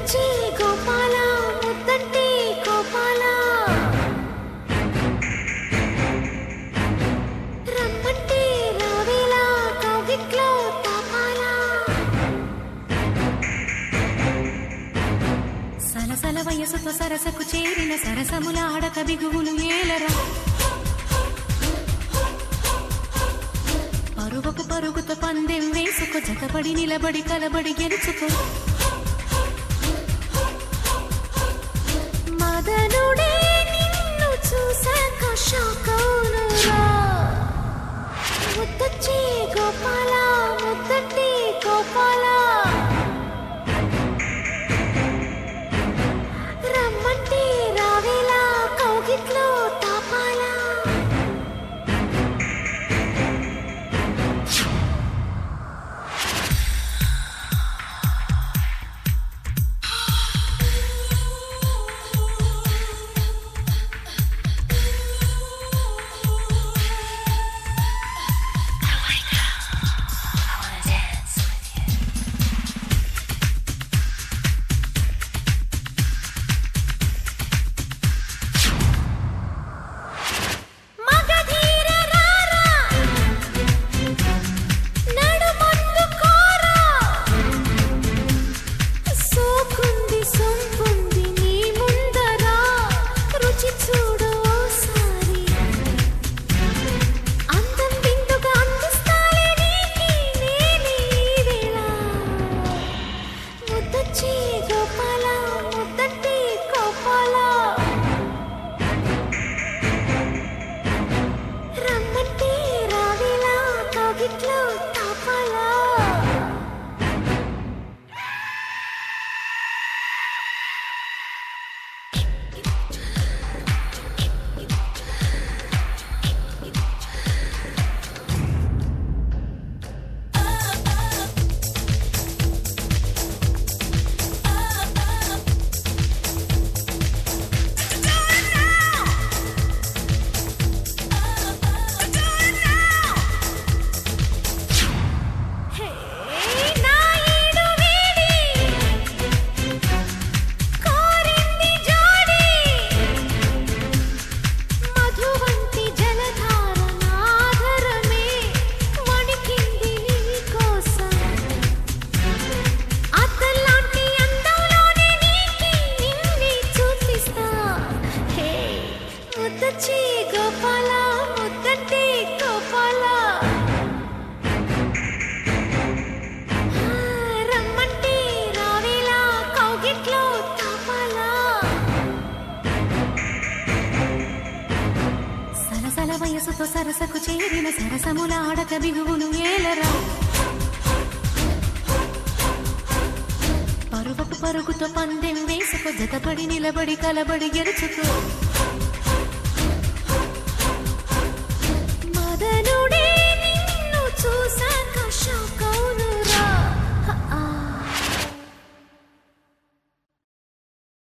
ముద్దొచ్చి గోపాల ముద్దంటే గోపాల రమ్మంటే రావేలా కౌగిట్లో తాపాలా సలసల వయసుతో సరసకు చేరిన సరసముల ఆడక బిగువులు ఏలరా పరుగుకు పరుగుతో పందెం వేసుకో జతపడి నిలబడి కలబడి గెలుచుకో మదనుడే నిన్ను చూశాక షాకౌనురా ముద్దొచ్చి గోపాల ముద్దంటే గోపాల రమ్మంటే రావేలా కౌగిట్లో తాపాలా మగధీర రారా నడుమందు కోరా సోకుంది సొంపుంది నీ ముందరా రుచి చూడు ఓసారి అందం బిందుగా అందిస్తాలే నీకి నేనే ఈ వేళ ముద్దొచ్చి గోపాల ముద్దంటే గోపాల రమ్మంటే రావేలా కౌగిట్లో తాపాలా హే నా ఈడు వీడి కోరింది జోడి మధువంతి జలధార నాధరమే వణికింది నీ కోసం అతలాంటి అందంలోనే నీకి నిన్నే చూపిస్తా హే ముద్దచ్చి గోపాల ముద్దంటే గోపాల రమ్మంటే రావేలా కౌగిట్లో తాపాలా సలసల వయసుతో సరసకు చేరిన సరసముల ఆడక బిగువులు ఏలరా పరుగుకు పరుగుతో పందెం వేసుకో జతపడి నిలబడి కలబడి గెలుచుకో మదనుడే నిన్ను చూశాక షాక్